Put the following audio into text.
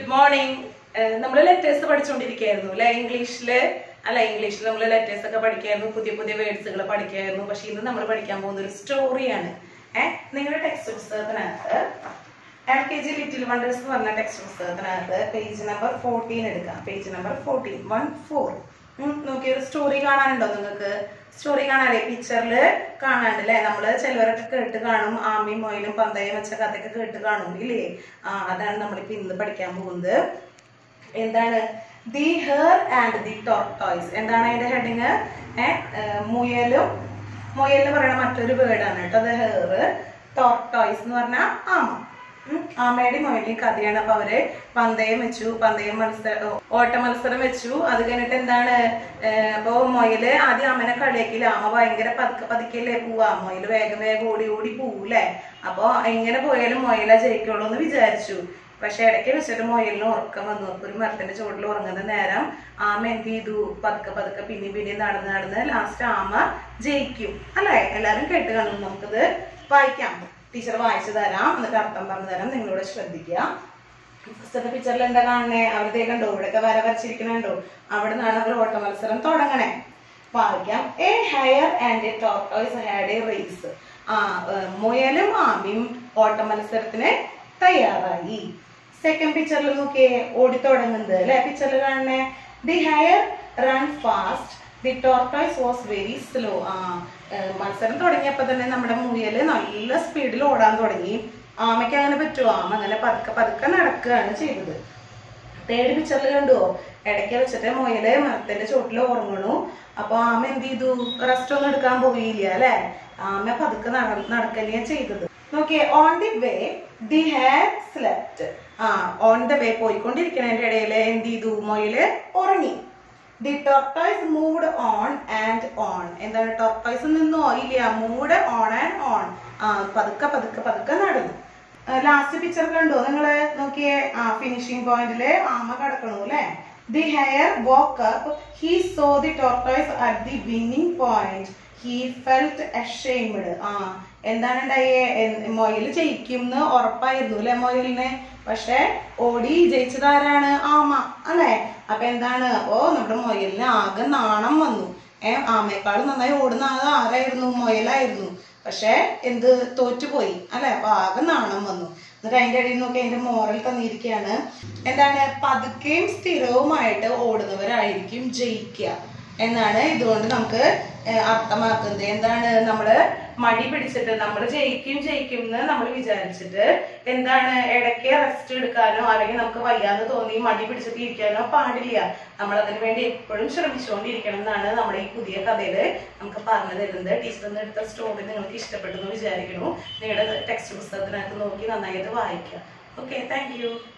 Good morning നമ്മൾ letters പഠിച്ചുകൊണ്ടിരിക്കുകയായിരുന്നു അല്ലെ ഇംഗ്ലീഷില് അല്ല ഇംഗ്ലീഷിൽ നമ്മൾ ലെറ്റേഴ്സ് ഒക്കെ പഠിക്കായിരുന്നു പുതിയ പുതിയ വേർഡ്സുകൾ പഠിക്കായിരുന്നു പക്ഷെ ഇന്ന് നമ്മൾ പഠിക്കാൻ പോകുന്ന ഒരു സ്റ്റോറിയാണ് ഏഹ് നിങ്ങളുടെ ടെക്സ്റ്റ് പുസ്തകത്തിനകത്ത് L K G little wonders എന്ന് പറഞ്ഞ ടെക്സ്റ്റ് പുസ്തകത്തിനകത്ത് പേജ് നമ്പർ ഫോർട്ടീൻ എടുക്കാം page number fourteen one four നോക്കി ഒരു സ്റ്റോറി കാണാനുണ്ടോ നിങ്ങൾക്ക് സ്റ്റോറി കാണാനേ പിക്ചറിൽ കാണാണ്ട് അല്ലേ നമ്മള് ചിലവരൊക്കെ കേട്ട് കാണും ആമയും മൊയിലും പന്തയം വെച്ച കഥയൊക്കെ കേട്ട് കാണും ഇല്ലേ ആ അതാണ് നമ്മളിപ്പോ ഇന്ന് പഠിക്കാൻ പോകുന്നത് എന്താണ് the hare and the tortoise എന്താണ് അതിന്റെ ഹെഡിങ് മുയലും മുയൽ എന്ന് പറയുന്ന മറ്റൊരു വേർഡാണ് കേട്ടോ അത് ഹെർ ടോർട്ടോയ്സ് എന്ന് പറഞ്ഞാൽ ആമ ഉം. ആമയുടെയും മുയലിന്റെയും കഥയാണ് അപ്പൊ അവര് പന്തയം വെച്ചു പന്തയം മത്സരം ഓട്ട മത്സരം വെച്ചു അത് കഴിഞ്ഞിട്ട് എന്താണ് ഏർ അപ്പൊ മുയല് ആദ്യം ആമനെ കളിയാക്കില്ല ആമ ഭയങ്കര പതുക്കെ പതുക്കെയല്ലേ പോവാ മുയല് വേഗം വേഗം ഓടി ഓടി പോവൂലേ അപ്പൊ എങ്ങനെ പോയാലും മുയല ജയിക്കുള്ളൂ എന്ന് വിചാരിച്ചു പക്ഷെ ഇടയ്ക്ക് വെച്ചിട്ട് മുയലിന് ഉറക്കം വന്നു അപ്പൊ ഒരു മരത്തിന്റെ ചുവട്ടിൽ ഉറങ്ങുന്ന നേരം ആമ എന്ത് ചെയ്തു പതുക്കെ പതുക്കെ പിന്നെയും പിന്നെയും നടന്ന് നടന്ന് ലാസ്റ്റ് ആമ ജയിക്കും അല്ലേ എല്ലാരും കേട്ട് കാണും നമുക്കിത് വായിക്കാം ടീച്ചർ വായിച്ചു തരാം എന്നിട്ട് അർത്ഥം പറഞ്ഞു തരാം നിങ്ങളോട് ശ്രദ്ധിക്കുക ഫസ്റ്റത്തെ പിക്ചറിൽ എന്താ കാണണേ അവരുടെ കണ്ടോ ഇവിടെയൊക്കെ വര വരച്ചിരിക്കണുണ്ടോ അവിടെ നിന്നാണ് അവർ ഓട്ട മത്സരം തുടങ്ങണേ വായിക്കാം a hare and a tortoise had a race ആ ഏർ, മുയലും ആമയും ഓട്ട മത്സരത്തിന് തയ്യാറായി സെക്കൻഡ് പിക്ചറിൽ നോക്കിയേ ഓടി തുടങ്ങുന്നത് അല്ലെ പിക്ചറിൽ കാണണേ the hare run fast the tortoise was very slow ആ ഏർ, മത്സരം തുടങ്ങിയപ്പോ തന്നെ നമ്മുടെ മുയല് നല്ല സ്പീഡിൽ ഓടാൻ തുടങ്ങി ആമയ്ക്ക് അങ്ങനെ പറ്റുമോ ആമ അങ്ങനെ പതുക്കെ പതുക്കെ നടക്കുകയാണ് ചെയ്തത് തേർഡ് പിക്ചറിൽ കണ്ടുവോ ഇടയ്ക്ക് വെച്ചിട്ട് മുയല് മരത്തിന്റെ ചോട്ടിൽ ഉറങ്ങണു അപ്പൊ ആമ എന്ത് ചെയ്തു റെസ്റ്റ് ഒന്നും എടുക്കാൻ പോയില്ല അല്ലെ ആമ പതുക്കെ നട നടക്കന്നെയാ ചെയ്തത് നോക്കിയേ on the way the hare slept ആ ഓൺ ദ വേ പോയിക്കൊണ്ടിരിക്കണതിന്റെ ഇടയിൽ എന്ത് ചെയ്തു മുയല് ഉറങ്ങി the tortoise moved on and on എന്താണ് ടോർട്ടോയ്സ് നിന്നോ ഇല്ല മൂവ്ഡ് ഓൺ ആൻഡ് ഓൺ ആ പതുക്കെ പതുക്കെ പതുക്കെ നടന്നു ലാസ്റ്റ് പിക്ചർ കണ്ടോ നിങ്ങള് നോക്കിയേ ആ ഫിനിഷിംഗ് പോയിന്റില് ആമ കിടക്കണു അല്ലെ the hare woke up he saw the tortoise at the winning point he felt ashamed ആ എന്താണ് ഉണ്ടായേ എൻ- മൊയില് ജയിക്കും എന്ന് ഉറപ്പായിരുന്നു അല്ലെ മൊയിലിന് പക്ഷെ ഓടി ജയിച്ചതാരാണ് ആമ അല്ലെ അപ്പൊ എന്താണ് അപ്പോ നമ്മുടെ മൊയിലിന് ആകെ നാണം വന്നു ഏഹ് ആമയെക്കാളും നന്നായി ഓടുന്ന ആൾ ആരായിരുന്നു മൊയലായിരുന്നു പക്ഷെ എന്ത് തോറ്റുപോയി അല്ലെ അപ്പൊ ആകെ നാണം വന്നു എന്നിട്ട് അതിന്റെ ഇടയിൽ നോക്കി അതിന്റെ മോറൽ തന്നിരിക്കുകയാണ് എന്താണ് പതുക്കെയും സ്ഥിരവുമായിട്ട് ഓടുന്നവരായിരിക്കും ജയിക്കുക എന്നാണ് ഇതുകൊണ്ട് നമുക്ക് ഏഹ് അർത്ഥമാക്കുന്നത് എന്താണ് നമ്മള് മടി പിടിച്ചിട്ട് നമ്മൾ ജയിക്കും ജയിക്കും എന്ന് നമ്മൾ വിചാരിച്ചിട്ട് എന്താണ് ഇടയ്ക്ക് റെസ്റ്റ് എടുക്കാനോ അല്ലെങ്കിൽ നമുക്ക് വയ്യാന്ന് തോന്നി മടി പിടിച്ചിട്ട് ഇരിക്കാനോ പാടില്ല നമ്മൾ അതിനു വേണ്ടി എപ്പോഴും ശ്രമിച്ചുകൊണ്ടിരിക്കണം എന്നാണ് നമ്മുടെ ഈ പുതിയ കഥയില് നമുക്ക് പറഞ്ഞു തരുന്നത് ടീച്ചർ എടുത്ത സ്റ്റോറി നിങ്ങൾക്ക് ഇഷ്ടപ്പെട്ടു എന്ന് വിചാരിക്കുന്നു നിങ്ങളുടെ ടെക്സ്റ്റ് പുസ്തകത്തിനകത്ത് നോക്കി നന്നായിട്ട് വായിക്കുക ഓക്കെ താങ്ക് യു